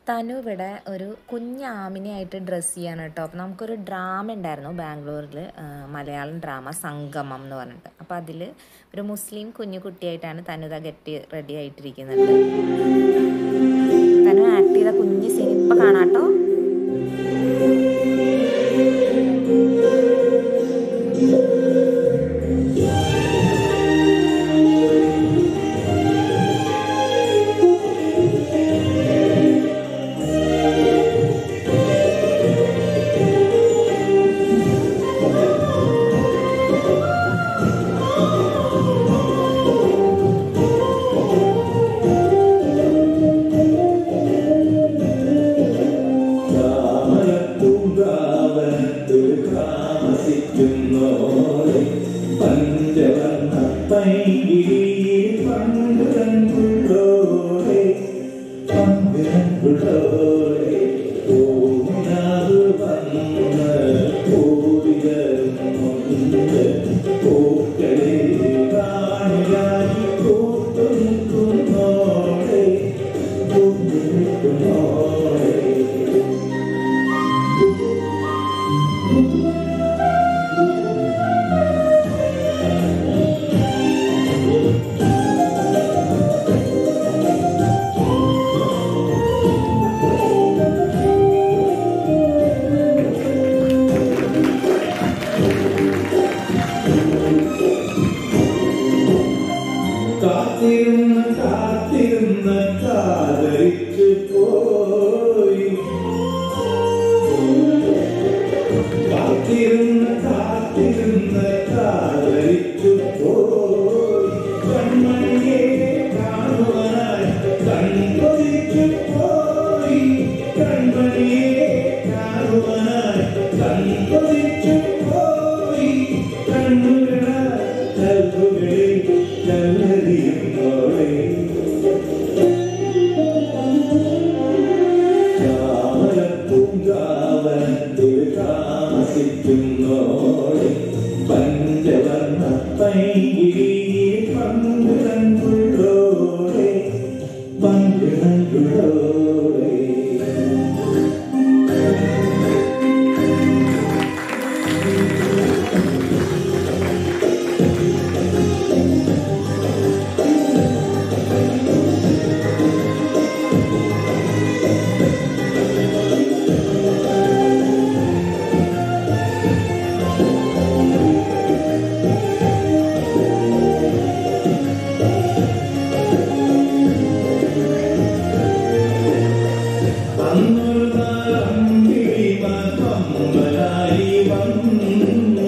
തനു ഇവിടെ ഒരു കുഞ്ഞാമിനെയായിട്ട് ഡ്രസ്സ് ചെയ്യാണ് കേട്ടോ അപ്പോൾ നമുക്കൊരു ഡ്രാമ ഉണ്ടായിരുന്നു ബാംഗ്ലൂരിൽ മലയാളം ഡ്രാമ സംഗമം എന്ന് പറഞ്ഞിട്ട് അപ്പോൾ അതിൽ ഒരു മുസ്ലിം കുഞ്ഞു കുട്ടിയായിട്ടാണ് തനു ഇതാ ഗെറ്റ് റെഡി ആയിട്ടിരിക്കുന്നുണ്ട് തനു ആക്ട് ചെയ്ത കുഞ്ഞ് സീൻ ഇപ്പം കാണാട്ടോ രാമനപ്പൂങ്കാവനത്തിൽ താമസിക്കുന്നോരെ പഞ്ചവർണ്ണ പൈകിരിയിൽ പണ്ടുരണ്ടുള്ളോരെ പണ്ടുരണ്ടുള്ളോരെ ഓമിനാവ് വന്ന് ഓടിയറുന്നുണ്ട് പൂക്കളെ കാണിയായി കൂട്ടുനിൽക്കുന്നോരെ കൂട്ടുനിൽക്കുന്നോരെ കാത്തിരുന്ന് കാത്തിരുന്ന് കാതരിച്ചു പോയി കാത്തിരുന്ന് കാത്തിരുന്ന് കാതരിച്ചു പോയി കൺമണിയെ കാണുവാനായി കൺകൊതിച്ചു പോയി കൺമണിയെ കാണുവാനായി കൺകൊതിച്ചു പോയി കണ്ണുകളാൽ കൽവുകളിൽ കല്ലെറിയുന്നോളെ പൂങ്കാവനത്തിൽ താമസിക്കുന്നോടെ പഞ്ചവർണ്ണ പൈകിരിയിൽ പങ്കുരണ്ടുള്ളോടെ പങ്കുരണ്ടുള്ളോടെ അന്നൊരു നാളമ്പിളി മകമ്മലായി വന്നു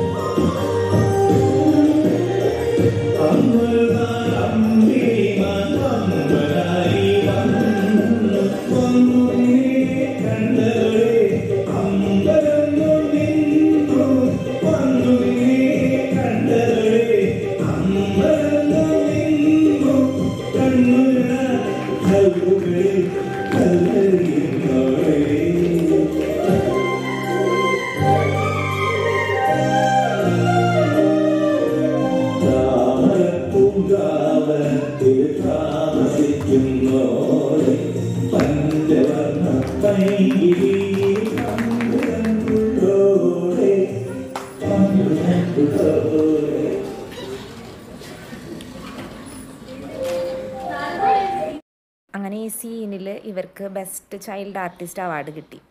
അന്നൊരു നാളമ്പിളി മകമ്മലായി വന്നു വന്നു നിന്നെ കണ്ടവളെ അമ്പരന്നു നിന്നു വന്നു നിന്നെ കണ്ടവളെ അമ്പരന്നു നിന്നു കണ്ണുകളാൽ കൽവുകളിൽ കല്ലെറിയുന്നവളെ പൂങ്കാവനത്തിൽ താമസിക്കുന്നോരെ പഞ്ചവർണ്ണ പൈകിരിയിൽ പങ്കുരണ്ടുള്ളോരെ പങ്കുരണ്ടുള്ളോരെ അങ്ങനെ ഈ സീനിൽ ഇവർക്ക് ബെസ്റ്റ് ചൈൽഡ് ആർട്ടിസ്റ്റ് അവാർഡ് കിട്ടി